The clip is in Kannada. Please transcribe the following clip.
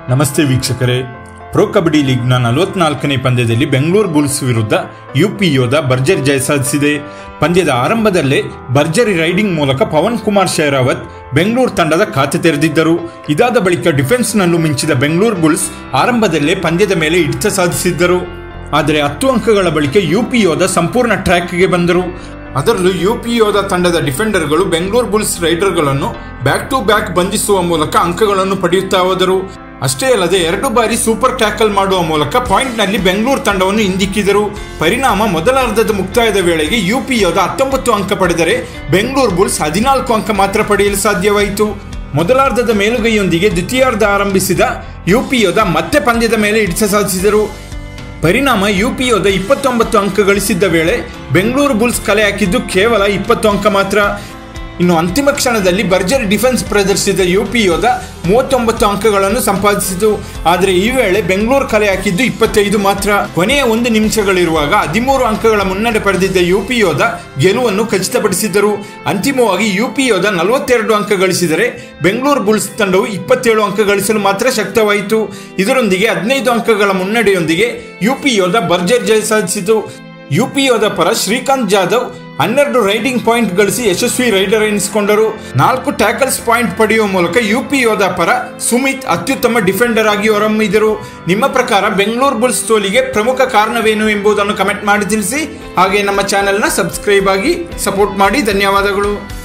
ನಮಸ್ತೆ ವೀಕ್ಷಕರೇ ಪ್ರೊ ಕಬಡ್ಡಿ ಲೀಗ್ನ ನಲವತ್ನಾಲ್ಕನೇ ಪಂದ್ಯದಲ್ಲಿ ಬೆಂಗಳೂರು ಬುಲ್ಸ್ ವಿರುದ್ಧ ಯುಪಿ ಯೋಧ ಭರ್ಜರಿ ಜಯ ಸಾಧಿಸಿದೆ ಪಂದ್ಯದ ಆರಂಭದಲ್ಲೇ ಭರ್ಜರಿ ರೈಡಿಂಗ್ ಮೂಲಕ ಪವನ್ ಕುಮಾರ್ ಶೇರಾವತ್ ಬೆಂಗಳೂರು ತಂಡದ ಖಾತೆ ತೆರೆದಿದ್ದರು ಇದಾದ ಬಳಿಕ ಡಿಫೆನ್ಸ್ನಲ್ಲೂ ಮಿಂಚಿದ ಬೆಂಗಳೂರು ಬುಲ್ಸ್ ಆರಂಭದಲ್ಲೇ ಪಂದ್ಯದ ಮೇಲೆ ಹಿಡಿತ ಸಾಧಿಸಿದ್ದರು ಆದರೆ ಹತ್ತು ಅಂಕಗಳ ಬಳಿಕ ಯುಪಿ ಯೋಧ ಸಂಪೂರ್ಣ ಟ್ರ್ಯಾಕ್ಗೆ ಬಂದರು ಅದರಲ್ಲೂ ಯುಪಿ ಯೋಧ ತಂಡದ ಡಿಫೆಂಡರ್ಗಳು ಬೆಂಗಳೂರು ಬುಲ್ಸ್ ರೈಡರ್ಗಳನ್ನು ಬ್ಯಾಕ್ ಟು ಬ್ಯಾಕ್ ಬಂಧಿಸುವ ಮೂಲಕ ಅಂಕಗಳನ್ನು ಪಡೆಯುತ್ತಾ ಹೋದರು ಅಷ್ಟೇ ಅಲ್ಲದೆ ಎರಡು ಬಾರಿ ಸೂಪರ್ ಟ್ಯಾಕಲ್ ಮಾಡುವ ಮೂಲಕ ಪಾಯಿಂಟ್ನಲ್ಲಿ ಬೆಂಗಳೂರು ತಂಡವನ್ನು ಹಿಂದಿಕ್ಕಿದರು ಪರಿಣಾಮ ಮೊದಲಾರ್ಧದ ಮುಕ್ತಾಯದ ವೇಳೆಗೆ ಯುಪಿ ಯೋಧ ಹತ್ತೊಂಬತ್ತು ಅಂಕ ಪಡೆದರೆ ಬೆಂಗಳೂರು ಬುಲ್ಸ್ ಹದಿನಾಲ್ಕು ಅಂಕ ಮಾತ್ರ ಪಡೆಯಲು ಸಾಧ್ಯವಾಯಿತು ಮೊದಲಾರ್ಧದ ಮೇಲುಗೈಯೊಂದಿಗೆ ದ್ವಿತೀಯಾರ್ಧ ಆರಂಭಿಸಿದ ಯುಪಿ ಯೋಧ ಮತ್ತೆ ಪಂದ್ಯದ ಮೇಲೆ ಹಿಡಿತ ಸಾಧಿಸಿದರು ಪರಿಣಾಮ ಯುಪಿ ಯೋಧ ಇಪ್ಪತ್ತೊಂಬತ್ತು ಅಂಕ ಗಳಿಸಿದ್ದ ವೇಳೆ ಬೆಂಗಳೂರು ಬುಲ್ಸ್ ಕಲೆ ಹಾಕಿದ್ದು ಕೇವಲ ಇಪ್ಪತ್ತು ಅಂಕ ಮಾತ್ರ ಇನ್ನು ಅಂತಿಮ ಕ್ಷಣದಲ್ಲಿ ಭರ್ಜರಿ ಡಿಫೆನ್ಸ್ ಪ್ರದರ್ಶಿಸಿದ ಯುಪಿ ಯೋಧ ಮೂವತ್ತೊಂಬತ್ತು ಅಂಕಗಳನ್ನು ಸಂಪಾದಿಸಿತು ಆದರೆ ಈ ವೇಳೆ ಬೆಂಗಳೂರು ಕಲೆ ಹಾಕಿದ್ದು ಇಪ್ಪತ್ತೈದು ಮಾತ್ರ ಕೊನೆಯ ಒಂದು ನಿಮಿಷಗಳಿರುವಾಗ ಹದಿಮೂರು ಅಂಕಗಳ ಮುನ್ನಡೆ ಪಡೆದಿದ್ದ ಯುಪಿ ಯೋಧ ಗೆಲುವನ್ನು ಖಚಿತಪಡಿಸಿದರು ಅಂತಿಮವಾಗಿ ಯುಪಿ ಯೋಧ ನಲವತ್ತೆರಡು ಅಂಕ ಗಳಿಸಿದರೆ ಬೆಂಗಳೂರು ಬುಲ್ಸ್ ತಂಡವು ಇಪ್ಪತ್ತೇಳು ಅಂಕ ಗಳಿಸಲು ಮಾತ್ರ ಶಕ್ತವಾಯಿತು ಇದರೊಂದಿಗೆ ಹದಿನೈದು ಅಂಕಗಳ ಮುನ್ನಡೆಯೊಂದಿಗೆ ಯುಪಿ ಯೋಧ ಭರ್ಜರಿ ಜಯ ಸಾಧಿಸಿತು ಯುಪಿ ಯೋಧ ಪರ ಶ್ರೀಕಾಂತ್ ಜಾಧವ್ ಹನ್ನೆರಡು ರೈಡಿಂಗ್ ಪಾಯಿಂಟ್ ಗಳಿಸಿ ಯಶಸ್ವಿ ರೈಡರ್ ಎನಿಸಿಕೊಂಡರು ನಾಲ್ಕು ಟ್ಯಾಕಲ್ಸ್ ಪಾಯಿಂಟ್ ಪಡೆಯುವ ಮೂಲಕ ಯುಪಿ ಯೋಧ ಪರ ಸುಮಿತ್ ಅತ್ಯುತ್ತಮ ಡಿಫೆಂಡರ್ ಆಗಿ ಹೊರಹೊಮ್ಮಿದರು ನಿಮ್ಮ ಪ್ರಕಾರ ಬೆಂಗಳೂರು ಬುಲ್ಸ್ ಸೋಲಿಗೆ ಪ್ರಮುಖ ಕಾರಣವೇನು ಎಂಬುದನ್ನು ಕಮೆಂಟ್ ಮಾಡಿ ತಿಳಿಸಿ ಹಾಗೆ ನಮ್ಮ ಚಾನೆಲ್ನ ಸಬ್ಸ್ಕ್ರೈಬ್ ಆಗಿ ಸಪೋರ್ಟ್ ಮಾಡಿ ಧನ್ಯವಾದಗಳು